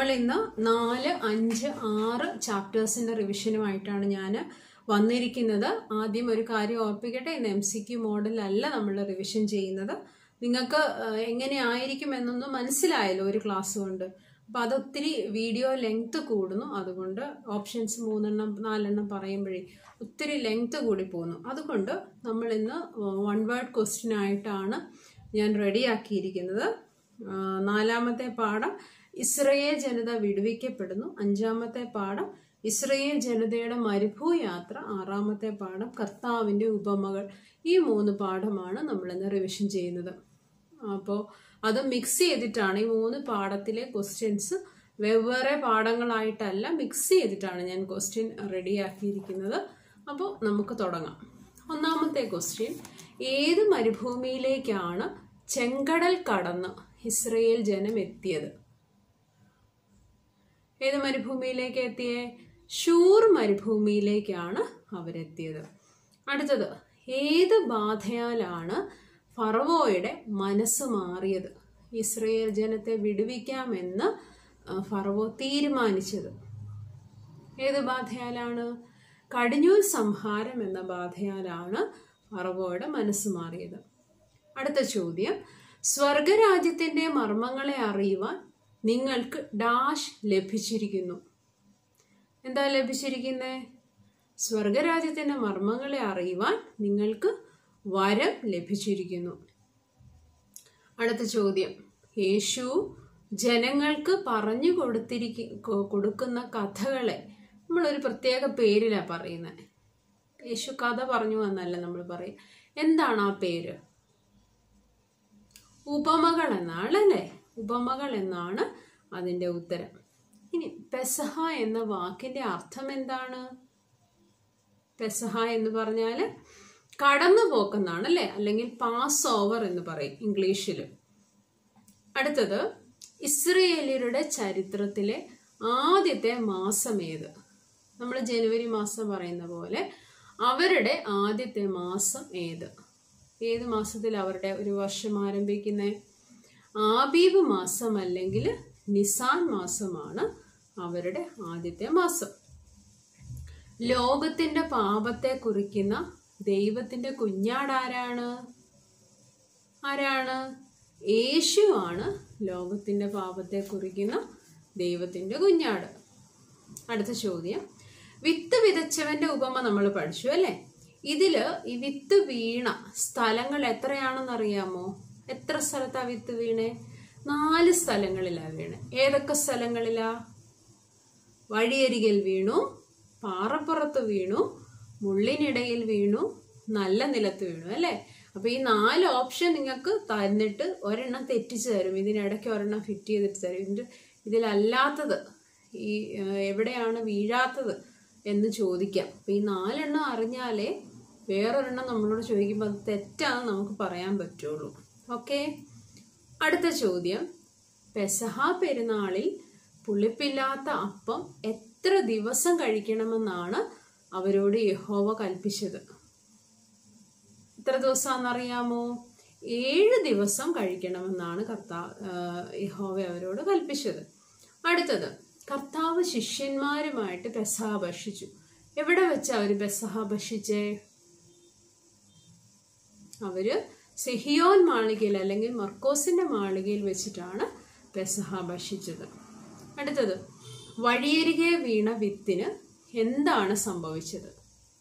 ഇന്ന് നാല് അഞ്ച് ആറ് ചാപ്റ്റേഴ്സിന്റെ റിവിഷനുമായിട്ടാണ് ഞാൻ വന്നിരിക്കുന്നത് ആദ്യം ഒരു കാര്യം ഓർപ്പിക്കട്ടെ ഇന്ന് എം സി ക്യു മോഡലല്ല നമ്മൾ റിവിഷൻ ചെയ്യുന്നത് നിങ്ങൾക്ക് ഏഹ്, എങ്ങനെയായിരിക്കും എന്നൊന്ന് മനസ്സിലായല്ലോ ഒരു ക്ലാസ് കൊണ്ട് അപ്പം അതൊത്തിരി വീഡിയോ ലെങ്ത് കൂടുന്നു അതുകൊണ്ട് ഓപ്ഷൻസ് മൂന്നെണ്ണം നാലെണ്ണം പറയുമ്പോഴേ ഒത്തിരി ലെങ്ത് കൂടി പോകുന്നു അതുകൊണ്ട് നമ്മൾ ഇന്ന് വൺ വേർഡ് ക്വസ്റ്റ്യൻ ആയിട്ടാണ് ഞാൻ റെഡിയാക്കിയിരിക്കുന്നത് ആ, നാലാമത്തെ പാഠം ഇസ്രയേൽ ജനത വിടുവിക്കപ്പെടുന്നു അഞ്ചാമത്തെ പാഠം ഇസ്രയേൽ ജനതയുടെ മരുഭൂയാത്ര ആറാമത്തെ പാഠം കർത്താവിൻ്റെ ഉപമകൾ ഈ മൂന്ന് പാഠമാണ് നമ്മൾ ഇന്ന് റിവിഷൻ ചെയ്യുന്നത് അപ്പോൾ അത് മിക്സ് ചെയ്തിട്ടാണ് ഈ മൂന്ന് പാഠത്തിലെ ക്വസ്റ്റ്യൻസ് വെവ്വേറെ പാഠങ്ങളായിട്ടല്ല മിക്സ് ചെയ്തിട്ടാണ് ഞാൻ ക്വസ്റ്റ്യൻ റെഡിയാക്കിയിരിക്കുന്നത് അപ്പോൾ നമുക്ക് തുടങ്ങാം ഒന്നാമത്തെ ക്വസ്റ്റ്യൻ ഏത് മരുഭൂമിയിലേക്കാണ് ചെങ്കടൽ കടന്ന് ഇസ്രയേൽ ജനം എത്തിയത് ഏത് മരുഭൂമിയിലേക്ക് എത്തിയേ ഷൂർ മരുഭൂമിയിലേക്കാണ് അവരെത്തിയത് അടുത്തത് ഏത് ബാധയാലാണ് ഫറവോയുടെ മനസ്സ് മാറിയത് ഇസ്രയേൽ ജനത്തെ വിടുവിക്കാമെന്ന് ആ, ഫറവോ തീരുമാനിച്ചത് ഏത് ബാധയാലാണ് കടിഞ്ഞൂൽ സംഹാരം എന്ന ബാധയാലാണ് ഫറവോയുടെ മനസ്സ് മാറിയത് അടുത്ത ചോദ്യം സ്വർഗരാജ്യത്തിന്റെ മർമ്മങ്ങളെ അറിയുവാൻ നിങ്ങൾക്ക് ഡാഷ് ലഭിച്ചിരിക്കുന്നു എന്താ ലഭിച്ചിരിക്കുന്നത് സ്വർഗരാജ്യത്തിന്റെ മർമ്മങ്ങളെ അറിയുവാൻ നിങ്ങൾക്ക് വരം ലഭിച്ചിരിക്കുന്നു അടുത്ത ചോദ്യം യേശു ജനങ്ങൾക്ക് പറഞ്ഞു കൊടുത്തിരിക്ക കൊ- കൊടുക്കുന്ന കഥകളെ നമ്മളൊരു പ്രത്യേക പേരിലാണ് പറയുന്നത് യേശു കഥ പറഞ്ഞു എന്നല്ല നമ്മൾ പറയും എന്താണ് ആ പേര് ഉപമകൾ എന്നാണ് അല്ലേ ഉപമകൾ എന്നാണ് അതിൻ്റെ ഉത്തരം ഇനി പെസഹ എന്ന വാക്കിന്റെ അർത്ഥം എന്താണ് പെസഹ എന്ന് പറഞ്ഞാൽ കടന്നു പോക്കെന്നാണ് അല്ലേ അല്ലെങ്കിൽ പാസ് ഓവർ എന്ന് പറയും ഇംഗ്ലീഷിൽ അടുത്തത് ഇസ്രയേലിയരുടെ ചരിത്രത്തിലെ ആദ്യത്തെ മാസം ഏത് നമ്മൾ ജനുവരി മാസം പറയുന്ന പോലെ അവരുടെ ആദ്യത്തെ മാസം ഏത് ഏത് മാസത്തിൽ അവരുടെ ഒരു വർഷം ആരംഭിക്കുന്നത് ആബീബ് മാസം അല്ലെങ്കിൽ നിസാൻ മാസമാണ് അവരുടെ ആദ്യത്തെ മാസം ലോകത്തിന്റെ പാപത്തെ കുറിക്കുന്ന ദൈവത്തിന്റെ കുഞ്ഞാടാരാണ് ആരാണ് യേശുവാണ് ലോകത്തിന്റെ പാപത്തെ കുറിക്കുന്ന ദൈവത്തിന്റെ കുഞ്ഞാട് അടുത്ത ചോദ്യം വിത്ത് വിതച്ചവന്റെ ഉപമ നമ്മൾ പഠിച്ചു അല്ലേ ഇതില് ഈ വിത്ത് വീണ സ്ഥലങ്ങൾ എത്രയാണെന്ന് അറിയാമോ എത്ര സ്ഥലത്താ വിത്ത് വീണേ നാല് സ്ഥലങ്ങളിലാ വീണേ ഏതൊക്കെ സ്ഥലങ്ങളിലാ വഴിയരികിൽ വീണു പാറപ്പുറത്ത് വീണു മുള്ളിനിടയിൽ വീണു നല്ല നിലത്ത് വീണു അല്ലേ അപ്പൊ ഈ നാല് ഓപ്ഷൻ നിങ്ങൾക്ക് തന്നിട്ട് ഒരെണ്ണം തെറ്റിച്ച് തരും ഇതിനിടയ്ക്ക് ഒരെണ്ണം ഫിറ്റ് ചെയ്തിട്ട് തരും ഇതിന്റെ ഇതിലല്ലാത്തത് ഈ ഏഹ്, എവിടെയാണ് വീഴാത്തത് എന്ന് ചോദിക്കാം അപ്പൊ ഈ നാലെണ്ണം അറിഞ്ഞാലേ വേറൊരെണ്ണം നമ്മളോട് ചോദിക്കുമ്പോൾ അത് തെറ്റാന്ന് നമുക്ക് പറയാൻ പറ്റുള്ളൂ ഓക്കെ അടുത്ത ചോദ്യം പെസഹ പെരുന്നാളിൽ പുളിപ്പില്ലാത്ത അപ്പം എത്ര ദിവസം കഴിക്കണമെന്നാണ് അവരോട് യഹോവ കൽപ്പിച്ചത് എത്ര ദിവസമാണെന്നറിയാമോ ഏഴ് ദിവസം കഴിക്കണമെന്നാണ് കർത്താ ആ, യഹോവ അവരോട് കൽപ്പിച്ചത് അടുത്തത് കർത്താവ് ശിഷ്യന്മാരുമായിട്ട് പെസഹ ഭക്ഷിച്ചു എവിടെ വെച്ച് അവർ പെസഹ ഭക്ഷിച്ചേ അവര് സെഹിയോൻ മാളികയിൽ അല്ലെങ്കിൽ മർക്കോസിന്റെ മാളികയിൽ വെച്ചിട്ടാണ് പെസഹ ഭക്ഷിച്ചത് അടുത്തത് വഴിയരികെ വീണ വിത്തിന് എന്താണ് സംഭവിച്ചത്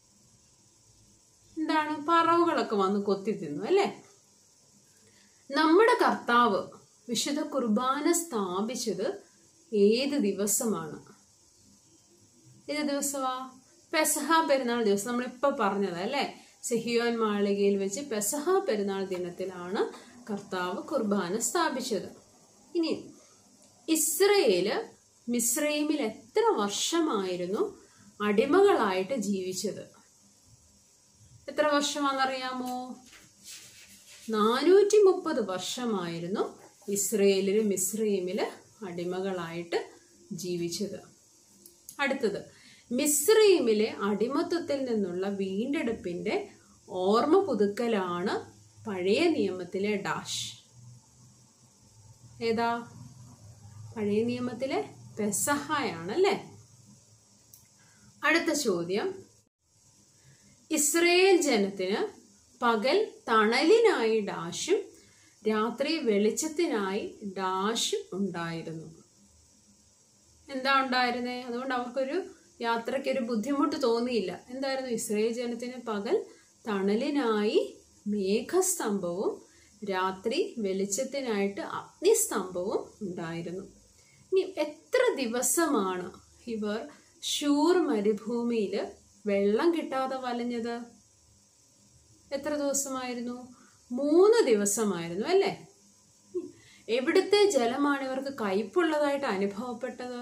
എന്താണ് പറവുകളൊക്കെ വന്ന് കൊത്തി തിന്നു അല്ലേ നമ്മുടെ കർത്താവ് വിശുദ്ധ കുർബാന സ്ഥാപിച്ചത് ഏത് ദിവസമാണ് ഏത് ദിവസമാ പെസഹ പെരുന്നാൾ ദിവസം നമ്മളിപ്പോൾ പറഞ്ഞത് അല്ലേ സെഹിയോൻ മാളികയിൽ വെച്ച് പെസഹ പെരുന്നാൾ ദിനത്തിലാണ് കർത്താവ് കുർബാന സ്ഥാപിച്ചത് ഇനി ഇസ്രയേല് മിസ്രൈമിൽ എത്ര വർഷമായിരുന്നു അടിമകളായിട്ട് ജീവിച്ചത് എത്ര വർഷമാണെന്നറിയാമോ നാനൂറ്റി മുപ്പത് വർഷമായിരുന്നു ഇസ്രയേലില് മിസ്രൈമില് അടിമകളായിട്ട് ജീവിച്ചത് അടുത്തത് മിസ്രൈമിലെ അടിമത്വത്തിൽ നിന്നുള്ള വീണ്ടെടുപ്പിന്റെ ഓർമ്മ പുതുക്കലാണ് പഴയ നിയമത്തിലെ ഡാഷ് ഏതാ പഴയ നിയമത്തിലെ പെസഹായാണ് അല്ലേ അടുത്ത ചോദ്യം ഇസ്രയേൽ ജനത്തിന് പകൽ തണലിനായി ഡാഷും രാത്രി വെളിച്ചത്തിനായി ഡാഷും ഉണ്ടായിരുന്നു എന്താ ഉണ്ടായിരുന്നേ അതുകൊണ്ട് അവർക്കൊരു യാത്രയ്ക്ക് ഒരു ബുദ്ധിമുട്ട് തോന്നിയില്ല എന്തായിരുന്നു ഇസ്രയേൽ ജനത്തിന് പകൽ തണലിനായി മേഘസ്തംഭവും രാത്രി വെളിച്ചത്തിനായിട്ട് അഗ്നിസ്തംഭവും ഉണ്ടായിരുന്നു ഇനി എത്ര ദിവസമാണ് ഇവർ ഷൂർ മരുഭൂമിയിൽ വെള്ളം കിട്ടാതെ വലഞ്ഞത് എത്ര ദിവസമായിരുന്നു മൂന്ന് ദിവസമായിരുന്നു അല്ലേ എവിടുത്തെ ജലമാണ് ഇവർക്ക് കയ്പുള്ളതായിട്ട് അനുഭവപ്പെട്ടത്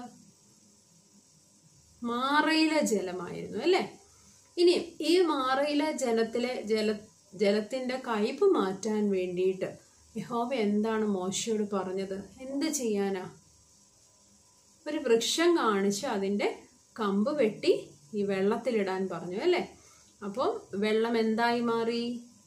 മാറയിലെ ജലമായിരുന്നു അല്ലേ ഇനി ഈ മാറയിലെ ജലത്തിലെ ജല ജലത്തിന്റെ കയ്പ് മാറ്റാൻ വേണ്ടിയിട്ട് യഹോവ എന്താണ് മോശയോട് പറഞ്ഞത് എന്ത് ചെയ്യാനാ ഒരു വൃക്ഷം കാണിച്ച് അതിന്റെ കമ്പ് വെട്ടി ഈ വെള്ളത്തിലിടാൻ പറഞ്ഞു അല്ലേ അപ്പോൾ വെള്ളം എന്തായി മാറി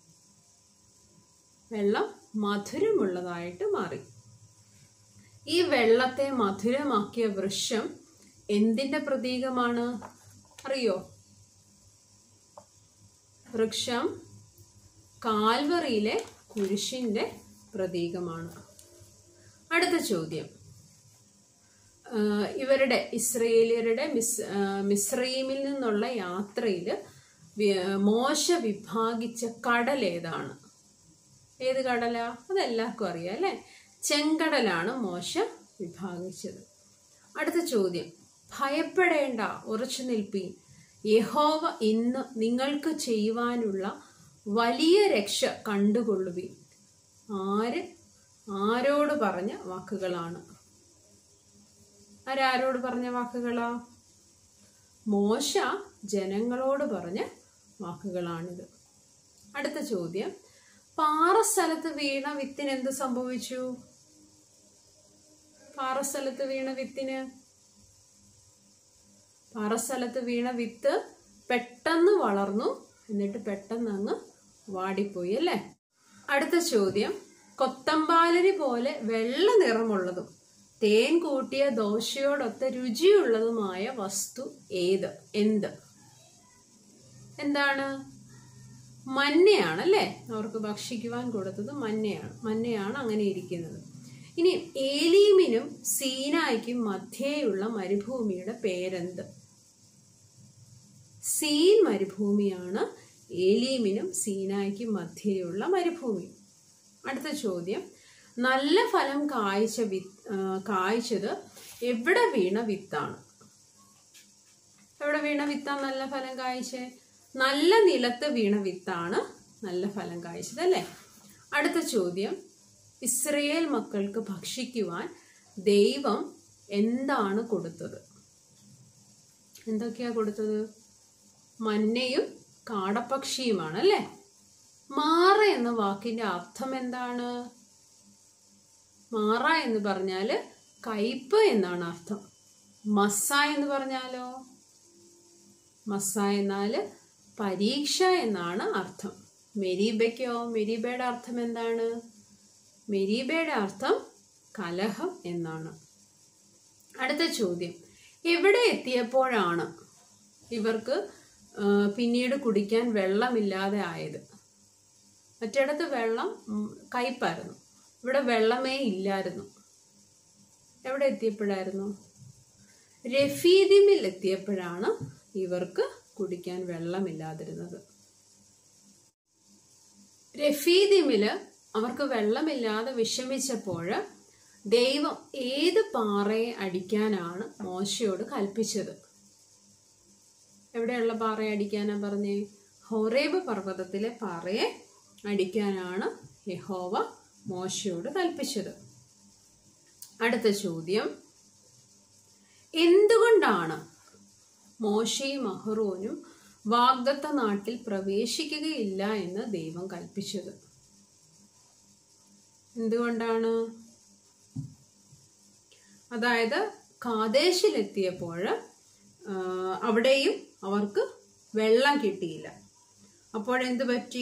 വെള്ളം മധുരമുള്ളതായിട്ട് മാറി ഈ വെള്ളത്തെ മധുരമാക്കിയ വൃക്ഷം എന്തിന്റെ പ്രതീകമാണ് അറിയോ വൃക്ഷം കാൽവറിയിലെ കുരിശിന്റെ പ്രതീകമാണ് അടുത്ത ചോദ്യം ആഹ് ഇവരുടെ ഇസ്രയേലിയരുടെ മിസ് ആഹ് മിസ്രൈമിൽ നിന്നുള്ള യാത്രയിൽ മോശ വിഭാഗിച്ച കടൽ ഏതാണ് ഏത് കടലാ അതെല്ലാവർക്കും അറിയാം അല്ലേ ചെങ്കടലാണ് മോശ വിഭാഗിച്ചത് അടുത്ത ചോദ്യം ഭയപ്പെടേണ്ട ഉറച്ചു നിൽപ്പീൻ യഹോവ ഇന്ന് നിങ്ങൾക്ക് ചെയ്യുവാനുള്ള വലിയ രക്ഷ കണ്ടുകൊള്ളുവീൻ ആര് ആരോട് പറഞ്ഞ വാക്കുകളാണ് ആരാരോട് പറഞ്ഞ വാക്കുകളാ മോശ ജനങ്ങളോട് പറഞ്ഞ വാക്കുകളാണിത് അടുത്ത ചോദ്യം പാറസ്ഥലത്ത് വീണ വിത്തിന് എന്ത് സംഭവിച്ചു പാറസ്ഥലത്ത് വീണ വിത്തിന് പാറസ്ഥലത്ത് വീണ വിത്ത് പെട്ടെന്ന് വളർന്നു എന്നിട്ട് പെട്ടെന്ന് അങ്ങ് വാടിപ്പോയി അല്ലേ അടുത്ത ചോദ്യം കൊത്തമ്പാലരി പോലെ വെള്ള നിറമുള്ളതും തേൻ കൂട്ടിയ ദോശയോടൊത്ത രുചിയുള്ളതുമായ വസ്തു ഏത് എന്ത് എന്താണ് മഞ്ഞയാണ് അല്ലേ അവർക്ക് ഭക്ഷിക്കുവാൻ കൊടുത്തത് മഞ്ഞയാണ് മഞ്ഞയാണ് അങ്ങനെ ഇരിക്കുന്നത് ഇനി ഏലീമിനും സീനായ്ക്കും മധ്യേയുള്ള മരുഭൂമിയുടെ പേരെന്ത് സീൻ മരുഭൂമിയാണ് ഏലീമിനും സീനായ്ക്കും മധ്യേയുള്ള മരുഭൂമി അടുത്ത ചോദ്യം നല്ല ഫലം കായ്ച്ച വി ആ, കായ്ച്ചത് എവിടെ വീണ വിത്താണ് എവിടെ വീണ വിത്താണ് നല്ല ഫലം കായ്ച്ചേ നല്ല നിലത്ത് വീണ വിത്താണ് നല്ല ഫലം കായ്ച്ചത് അല്ലേ അടുത്ത ചോദ്യം ഇസ്രയേൽ മക്കൾക്ക് ഭക്ഷിക്കുവാൻ ദൈവം എന്താണ് കൊടുത്തത് എന്തൊക്കെയാ കൊടുത്തത് മന്നയും കാടപ്പക്ഷിയുമാണ് അല്ലേ മാറ എന്ന വാക്കിന്റെ അർത്ഥം എന്താണ് മാറ എന്ന് പറഞ്ഞാല് കയ്പ് എന്നാണ് അർത്ഥം മസ്സ എന്ന് പറഞ്ഞാലോ മസ്സ എന്നാല് പരീക്ഷ എന്നാണ് അർത്ഥം മെരീബയ്ക്കോ മെരീബയുടെ അർത്ഥം എന്താണ് മെരീബയുടെ അർത്ഥം കലഹം എന്നാണ് അടുത്ത ചോദ്യം എവിടെ എത്തിയപ്പോഴാണ് ഇവർക്ക് ആ, പിന്നീട് കുടിക്കാൻ വെള്ളമില്ലാതെ ആയത് മറ്റിടത്ത് വെള്ളം ഉം, കയ്പായിരുന്നു ഇവിടെ വെള്ളമേ ഇല്ലായിരുന്നു എവിടെ എത്തിയപ്പോഴായിരുന്നു രഫീദിമിൽ എത്തിയപ്പോഴാണ് ഇവർക്ക് കുടിക്കാൻ വെള്ളമില്ലാതിരുന്നത് രഫീദിമില് അവർക്ക് വെള്ളമില്ലാതെ വിഷമിച്ചപ്പോൾ ദൈവം ഏത് പാറയെ അടിക്കാനാണ് മോശയോട് കൽപ്പിച്ചത് എവിടെയുള്ള പാറയെ അടിക്കാനാ പറഞ്ഞേ ഹൊറേബ് പർവ്വതത്തിലെ പാറയെ അടിക്കാനാണ് യഹോവ മോശയോട് കൽപ്പിച്ചത് അടുത്ത ചോദ്യം എന്തുകൊണ്ടാണ് മോശയും അഹ്റോനും വാഗ്ദത്ത നാട്ടിൽ പ്രവേശിക്കുകയില്ല എന്ന് ദൈവം കൽപ്പിച്ചത് എന്തുകൊണ്ടാണ് അതായത് കാദേശിലെത്തിയപ്പോൾ ആ, അവിടെയും അവർക്ക് വെള്ളം കിട്ടിയില്ല അപ്പോഴെന്ത് പറ്റി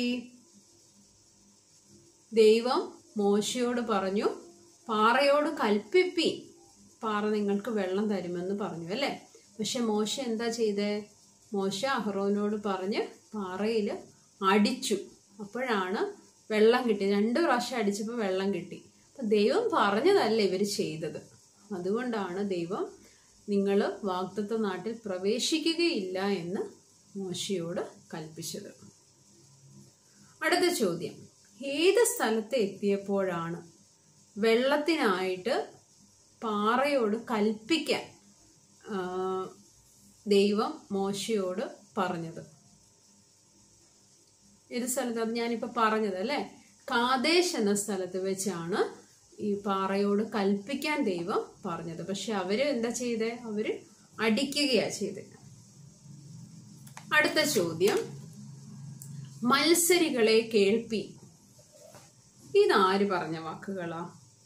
ദൈവം മോശയോട് പറഞ്ഞു പാറയോട് കൽപ്പിപ്പി പാറ നിങ്ങൾക്ക് വെള്ളം തരുമെന്ന് പറഞ്ഞു അല്ലേ പക്ഷെ മോശ എന്താ ചെയ്തേ മോശ അഹ്റോനോട് പറഞ്ഞ് പാറയിൽ അടിച്ചു അപ്പോഴാണ് വെള്ളം കിട്ടി രണ്ട് പ്രാവശ്യം അടിച്ചപ്പോൾ വെള്ളം കിട്ടി അപ്പം ദൈവം പറഞ്ഞതല്ല ഇവർ ചെയ്തത് അതുകൊണ്ടാണ് ദൈവം നിങ്ങൾ വാഗ്ദത്ത നാട്ടിൽ പ്രവേശിക്കുകയില്ല എന്ന് മോശയോട് കൽപ്പിച്ചത് അടുത്ത ചോദ്യം ഏത് സ്ഥലത്ത് എത്തിയപ്പോഴാണ് വെള്ളത്തിനായിട്ട് പാറയോട് കൽപ്പിക്കാൻ ആ, ദൈവം മോശയോട് പറഞ്ഞത് ഏത് സ്ഥലത്ത് അത് ഞാനിപ്പോൾ പറഞ്ഞത് അല്ലേ കാദേശ് എന്ന സ്ഥലത്ത് വെച്ചാണ് ഈ പാറയോട് കൽപ്പിക്കാൻ ദൈവം പറഞ്ഞത് പക്ഷെ അവര് എന്താ ചെയ്തേ അവര് അടിക്കുകയാ ചെയ്തത് അടുത്ത ചോദ്യം മത്സരികളെ കേൾപ്പി ഇതാര് പറഞ്ഞ വാക്കുകളാ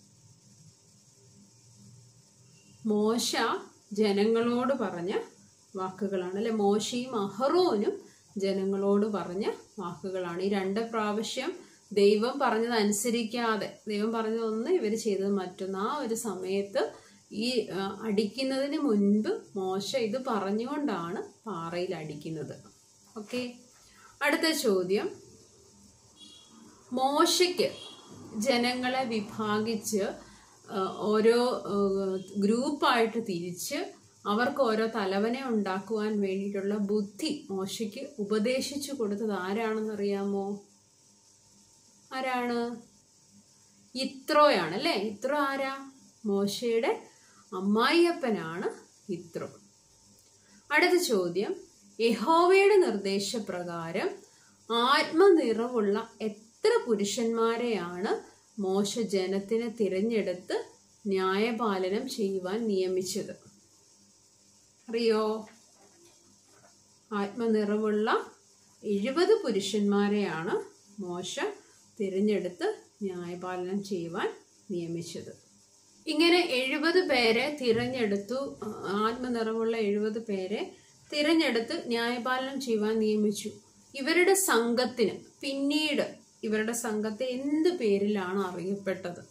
മോശ ജനങ്ങളോട് പറഞ്ഞ വാക്കുകളാണ് അല്ലെ മോശയും അഹറോനും ജനങ്ങളോട് പറഞ്ഞ വാക്കുകളാണ് ഈ രണ്ട് പ്രാവശ്യം ദൈവം പറഞ്ഞത് അനുസരിക്കാതെ ദൈവം പറഞ്ഞതൊന്ന് ഇവർ ചെയ്തത് മറ്റൊന്ന് ആ ഒരു സമയത്ത് ഈ ആ, അടിക്കുന്നതിന് മുൻപ് മോശ ഇത് പറഞ്ഞുകൊണ്ടാണ് പാറയിൽ അടിക്കുന്നത് ഓക്കെ അടുത്ത ചോദ്യം മോശയ്ക്ക് ജനങ്ങളെ വിഭാഗിച്ച് ആ, ഓരോ ആ, ഗ്രൂപ്പായിട്ട് തിരിച്ച് അവർക്ക് ഓരോ തലവനെ ഉണ്ടാക്കുവാൻ വേണ്ടിയിട്ടുള്ള ബുദ്ധി മോശയ്ക്ക് ഉപദേശിച്ചു കൊടുത്തത് ആരാണെന്നറിയാമോ ആരാണ് ഇത്രോയാണ് അല്ലേ ഇത്രോ ആരാ മോശയുടെ അമ്മായിയപ്പനാണ് ഇത്രോ അടുത്ത ചോദ്യം യഹോവയുടെ നിർദ്ദേശപ്രകാരം ആത്മനിറവുള്ള എത്ര പുരുഷന്മാരെയാണ് മോശ ജനത്തിനെ തിരഞ്ഞെടുത്ത് ന്യായപാലനം ചെയ്യുവാൻ നിയമിച്ചത് അറിയോ ആത്മനിറവുള്ള എഴുപത് പുരുഷന്മാരെയാണ് മോശ തിരഞ്ഞെടുത്ത് ന്യായപാലനം ചെയ്യുവാൻ നിയമിച്ചത് ഇങ്ങനെ എഴുപത് പേരെ തിരഞ്ഞെടുത്തു ആ, ആത്മനിറവുള്ള എഴുപത് പേരെ തിരഞ്ഞെടുത്ത് ന്യായപാലനം ചെയ്യുവാൻ നിയമിച്ചു ഇവരുടെ സംഘത്തിന് പിന്നീട് ഇവരുടെ സംഘത്തെ എന്ത് പേരിലാണ് അറിയപ്പെട്ടത്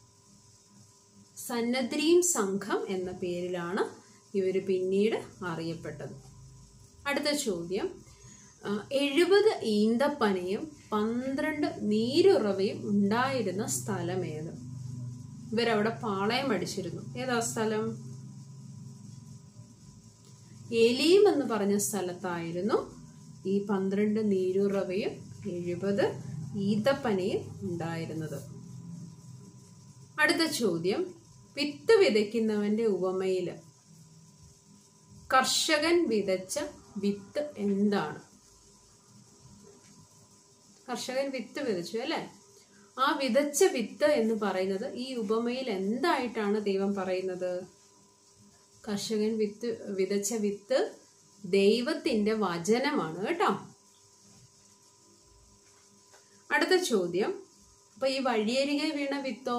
സന്നദ്രീം സംഘം എന്ന പേരിലാണ് ഇവർ പിന്നീട് അറിയപ്പെട്ടത് അടുത്ത ചോദ്യം ആ, എഴുപത് ഈന്തപ്പനയും പന്ത്രണ്ട് നീരുറവയും ഉണ്ടായിരുന്ന സ്ഥലം ഏത് ഇവരവിടെ പാളയം അടിച്ചിരുന്നു ഏതാ സ്ഥലം എലീം എന്ന് പറഞ്ഞ സ്ഥലത്തായിരുന്നു ഈ പന്ത്രണ്ട് നീരുറവയും എഴുപത് ഈന്തപ്പനയും ഉണ്ടായിരുന്നത് അടുത്ത ചോദ്യം വിത്ത് വിതയ്ക്കുന്നവന്റെ ഉപമയില് കർഷകൻ വിതച്ച വിത്ത് എന്താണ് കർഷകൻ വിത്ത് വിതച്ചു അല്ലെ ആ വിതച്ച വിത്ത് എന്ന് പറയുന്നത് ഈ ഉപമയിൽ എന്തായിട്ടാണ് ദൈവം പറയുന്നത് കർഷകൻ വിത്ത് വിതച്ച വിത്ത് ദൈവത്തിന്റെ വചനമാണ് കേട്ടോ അടുത്ത ചോദ്യം അപ്പൊ ഈ വഴിയരികെ വീണ വിത്തോ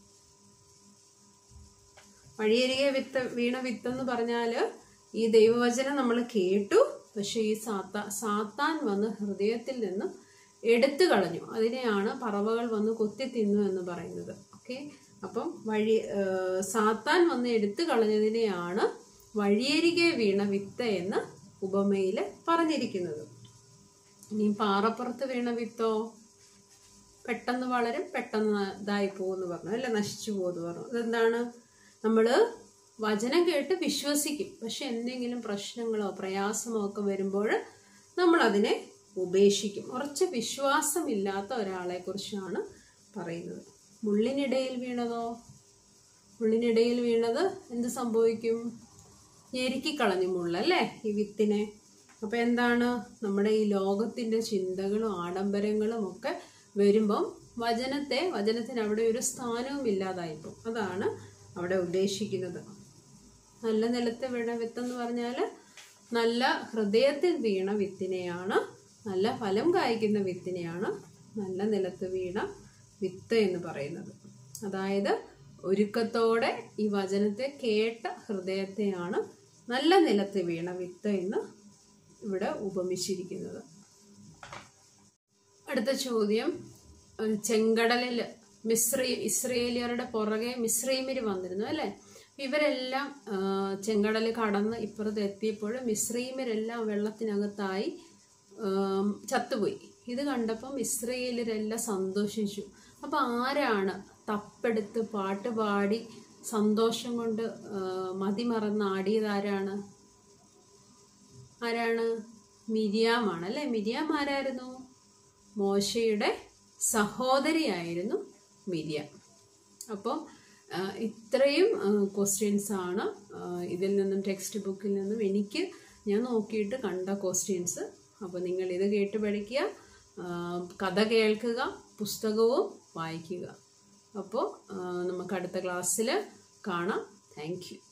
വഴിയരികെ വിത്ത് വീണ വിത്തെന്ന് പറഞ്ഞാല് ഈ ദൈവവചനം നമ്മൾ കേട്ടു പക്ഷെ ഈ സാത്താ സാത്താൻ വന്ന് ഹൃദയത്തിൽ നിന്ന് എടുത്തു കളഞ്ഞു അതിനെയാണ് പറവകൾ വന്ന് കൊത്തി തിന്നു എന്ന് പറയുന്നത് ഓക്കെ അപ്പം വഴി ആ, സാത്താൻ വന്ന് എടുത്തു കളഞ്ഞതിനെയാണ് വഴിയരികെ വീണ വിത്ത് എന്ന് ഉപമയിൽ പറഞ്ഞിരിക്കുന്നത് ഇനി പാറപ്പുറത്ത് വീണ വിത്തോ പെട്ടെന്ന് വളരും പെട്ടെന്ന് ഇതായി പോകുമെന്ന് പറഞ്ഞു അല്ലെ നശിച്ചു പോകുമെന്ന് പറഞ്ഞു അതെന്താണ് നമ്മൾ വചനം കേട്ട് വിശ്വസിക്കും പക്ഷെ എന്തെങ്കിലും പ്രശ്നങ്ങളോ പ്രയാസമോ ഒക്കെ വരുമ്പോൾ നമ്മൾ അതിനെ ഉപേക്ഷിക്കും ഉറച്ച വിശ്വാസമില്ലാത്ത ഒരാളെ കുറിച്ചാണ് പറയുന്നത് മുള്ളിനിടയിൽ വീണതോ മുള്ളിനിടയിൽ വീണത് എന്ത് സംഭവിക്കും ഞെരുക്കിക്കളഞ്ഞു മുള്ളല്ലേ ഈ വിത്തിനെ അപ്പൊ എന്താണ് നമ്മുടെ ഈ ലോകത്തിന്റെ ചിന്തകളും ആഡംബരങ്ങളും ഒക്കെ വരുമ്പം വചനത്തെ വചനത്തിന് അവിടെ ഒരു സ്ഥാനവും ഇല്ലാതായിപ്പോ അതാണ് അവിടെ ഉദ്ദേശിക്കുന്നത് നല്ല നിലത്ത് വീണ വിത്തെന്ന് പറഞ്ഞാൽ നല്ല ഹൃദയത്തിൽ വീണ വിത്തിനെയാണ് നല്ല ഫലം കായ്ക്കുന്ന വിത്തിനെയാണ് നല്ല നിലത്ത് വീണ വിത്ത് എന്ന് പറയുന്നത് അതായത് ഒരുക്കത്തോടെ ഈ വചനത്തെ കേട്ട ഹൃദയത്തെയാണ് നല്ല നിലത്ത് വീണ വിത്ത് എന്ന് ഇവിടെ ഉപമിച്ചിരിക്കുന്നത് അടുത്ത ചോദ്യം ഏഹ് ചെങ്കടലിൽ മിശ്രീ ഇസ്രയേലിയരുടെ പുറകെ മിശ്രീമിര് വന്നിരുന്നു അല്ലേ ഇവരെല്ലാം ആ, ചെങ്കടൽ കടന്ന് ഇപ്പുറത്ത് എത്തിയപ്പോൾ മിശ്രീമരെല്ലാം വെള്ളത്തിനകത്തായി ആം, ചത്തുപോയി ഇത് കണ്ടപ്പം ഇസ്രയേലരെല്ലാം സന്തോഷിച്ചു അപ്പം ആരാണ് തപ്പെടുത്ത് പാട്ട് പാടി സന്തോഷം കൊണ്ട് ആ, മതിമറന്ന് ആടിയത് ആരാണ് ആരാണ് മിരിയാമാണ് അല്ലേ മിരിയാം ആരായിരുന്നു മോശയുടെ സഹോദരിയായിരുന്നു മിരിയാം അപ്പോൾ ഇത്രയും ക്വസ്റ്റ്യൻസ് ആണ് ആ, ഇതിൽ നിന്നും ടെക്സ്റ്റ് ബുക്കിൽ നിന്നും എനിക്ക് ഞാൻ നോക്കിയിട്ട് കണ്ട ക്വസ്റ്റ്യൻസ് അപ്പോൾ നിങ്ങൾ ഇത് കേട്ട് പഠിക്കുക ആ, കഥ കേൾക്കുക പുസ്തകവും വായിക്കുക അപ്പോൾ നമുക്ക് അടുത്ത ക്ലാസ്സിൽ കാണാം താങ്ക് യു